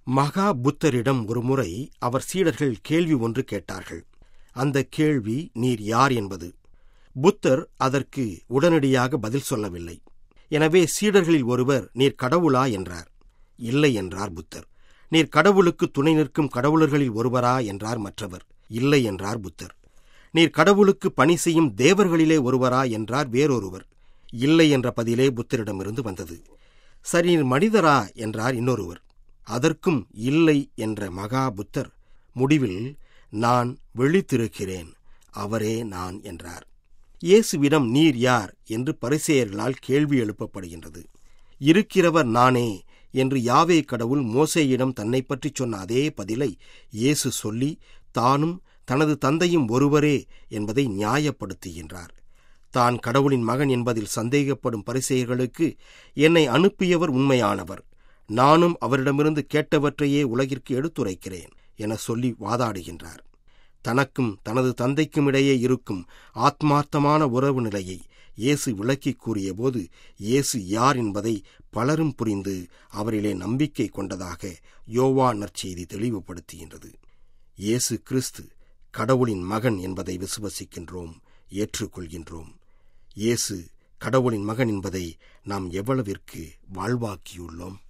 மகா புத்தரிடம் ஒருமுறை அவர் சீடர்கள் கேள்வி ஒன்று கேட்டார்கள் அந்த கேள்வி நீர் யார் என்பது புத்தர் அதற்கு உடனடியாக பதில் சொல்லவில்லை எனவே சீடர்களில் ஒருவர் நீர் கடவுளா என்றார் இல்லை என்றார் புத்தர் நீர் கடவுளுக்கு துணை நிற்கும் கடவுளர்களில் ஒருவரா என்றார் மற்றவர் இல்லை என்றார் புத்தர் நீர் கடவுளுக்கு பணி செய்யும் தேவர்களிலே ஒருவரா என்றார் வேறொருவர் இல்லை என்ற பதிலே புத்தரிடமிருந்து வந்தது சரி நீர் மனிதரா என்றார் இன்னொருவர் அதற்கும் இல்லை என்ற மகா புத்தர் முடிவில் நான் விழித்திருக்கிறேன் அவரே நான் என்றார் இயேசுவிடம் நீர் யார் என்று பரிசேயர்களால் கேள்வி எழுப்பப்படுகின்றது இருக்கிறவர் நானே என்று யாவே கடவுள் மோசேயிடம் தன்னை பற்றி சொன்ன அதே பதிலை இயேசு சொல்லி தானும் தனது தந்தையும் ஒருவரே என்பதை நியாயப்படுத்துகின்றார் தான் கடவுளின் மகன் என்பதில் சந்தேகப்படும் பரிசெயர்களுக்கு என்னை அனுப்பியவர் உண்மையானவர் நானும் அவரிடமிருந்து கேட்டவற்றையே உலகிற்கு எடுத்துரைக்கிறேன் என சொல்லி வாதாடுகின்றார் தனக்கும் தனது தந்தைக்கும் இடையே இருக்கும் ஆத்மார்த்தமான உறவு நிலையை இயேசு விளக்கிக் கூறியபோது இயேசு யார் என்பதை பலரும் புரிந்து அவரிலே நம்பிக்கை கொண்டதாக யோவா நற்செய்தி தெளிவுபடுத்துகின்றது இயேசு கிறிஸ்து கடவுளின் மகன் என்பதை விசுவசிக்கின்றோம் ஏற்றுக்கொள்கின்றோம் இயேசு கடவுளின் மகன் என்பதை நாம் எவ்வளவிற்கு வாழ்வாக்கியுள்ளோம்